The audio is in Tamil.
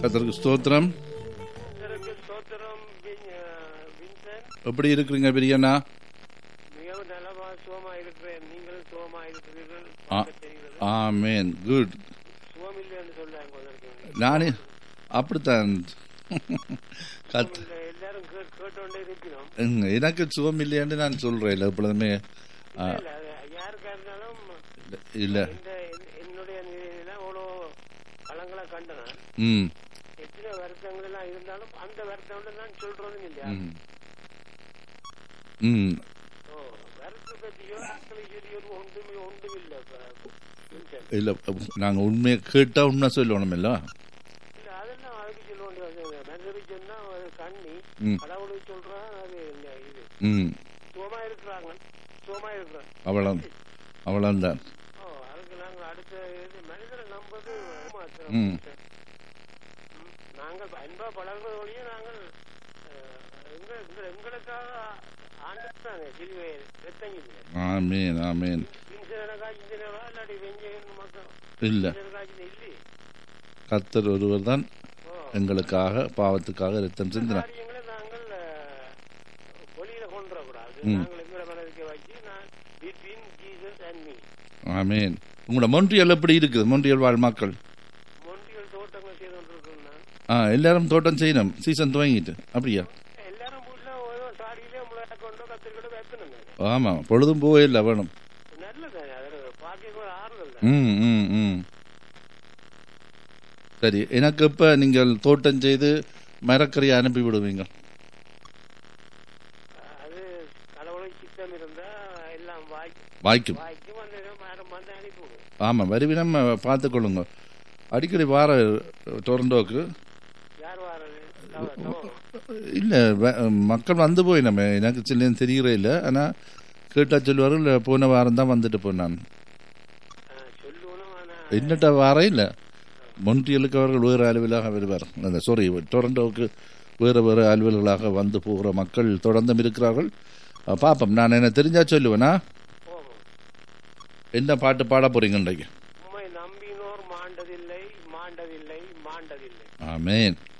கத்தருக்கு ஸ்தோத்திரம் கர்த்தருக்கு ஸ்தோத்திரம் வின்- அஹ், வின்சென்ட் எப்படி இருக்கிறீங்க பிரியண்ணா மிகவும் நலமா சுகமா இருக்கிறேன் நீங்களும் சுகமா இருக்கிறீர்கள் ஆ. பார்க்க தெரிகிறது ஆமேன் குட் சுகம் இல்லைன்னு சொல்லாங்க உங்களுக்கு நானே அப்படித்தான் கத் இந்த எல்லாரும் கேட்- கேட்டோண்டே இருக்கிறோம் ம், எனக்கு சுகம் இல்லையான்னு நான் சொல்றேன் இல்லை எப்பொழுதுமே ஆ, இல்ல, அது யாருக்கா இருந்தாலும் இல்ல இந்த என்- என்னுடைய நிலையில அவ்வளோ பழங்களை கண்டன ம் எத்தனை வருத்தங்கள் எல்லாம் இருந்தாலும் அந்த வருத்தம் நான் சொல்றதும் இல்லையா ம். ம் ஓ வருத்தத்தை பற்றியோ ஆட்களை சொல்லியோ ஒன்றுமே ஒன்றும் இல்லை வின்சென்ட் இல்ல நாங்க உண்மையை கேட்டா உண்மை சொல்லணும் இல்ல இல்ல அதெல்லாம் அதுக்கு சொல்ல வேண்டியது மனிதருக்கு சொன்னா அது கண்ணி ம். கடவுளுக்கு சொல்றான் அது இல்ல இது ம் சுகமா இருக்கிறாங்க சுகமா இருக்கிறாங்க அவ்வளவு அவ்வளவுதான் ஓ அதுக்கு நாங்க அடுத்த இது மனிதரை நம்பது மாத்திரம் ம். ம். நாங்கள் அன்பா பழகுறது வழியே நாங்கள் அஹ், எங்க எங்க- எங்களுக்காக ஆண்டுட்டாங்க சிலுவை ரத்தங்கிங்க ஆமேன் ஆமேன் இன்சனக்கா இன்ஜினரா இல்லாட்டி வெஞ்சகன் மக்கள் இல்ல இன்ஜினருக்கா இல்லி கத்தர் ஒருவர் தான் ஓ எங்களுக்காக பாவத்துக்காக ரத்தம் சிந்தினார் காரியங்களை நாங்கள் அஹ், வெளியில கொண்டு வரக்கூடாது ம். நாங்கள் எங்களை மனதுக்கு வச்சு நான் between Jesus and me amen உங்களோட மொன்றியல் எப்படி இருக்குது மொன்றியல் வாழ் மக்கள் மொண்டிகள் தோட்டங்கள் செய்து கொண்டிருக்கோம் நான் ஆ எல்லாரும் தோட்டம் செய்யணும் சீசன் துவங்கிட்டு அப்படியா எல்லாரும் வீட்டுல ஏதோ சாடியிலே முளைய கொண்டோ கத்திரிக்கொண்டோ வைக்கணுங்க ஆமா பொழுதும் போவே இல்லை வேணும் நல்லது அது பாக்கியம் கூட ஆறுதல் ம் ம் ம் சரி எனக்கு இப்ப நீங்கள் தோட்டம் செய்து மரக்கறியை அனுப்பி விடுவீங்க அது கடவுளுக்கு சித்தம் இருந்தா எல்லாம் வாய்க்கு வாய்க்கும் வாய்க்கு வந்து மரம் வந்து அனுப்பி விடும் ஆமாம் வருவினம் பார்த்துக்கொள்ளுங்க அடிக்கடி வார டொரண்டோக்கு யார் வாரது தவ- தவ- இல்லை மக்கள் வந்து போய் நம்ம எனக்கு சில்லேன்னு தெரிகிறே இல்லை ஆனால் கேட்டால் சொல்லுவார்கள் போன வாரம் தான் வந்துட்டு போனான் ஆ, சொல்லணும் ஆனா என்னட்ட வாரம் இல்லை மொன்றியலுக்கு அவர்கள் வேறு அலுவலாக வருவார் அந்த சாரி டொரண்டோவுக்கு வேறு வேறு அலுவல்களாக வந்து போகிற மக்கள் தொடர்ந்தும் இருக்கிறார்கள் அஹ், பார்ப்போம் நான் என்ன தெரிஞ்சா சொல்லுவேனா போகும் என்ன பாட்டு பாட போறீங்க இன்றைக்கு உம்மை நம்பினோர் மாண்டதில்லை மாண்டதில்லை மாண்டதில்லை ஆமேன்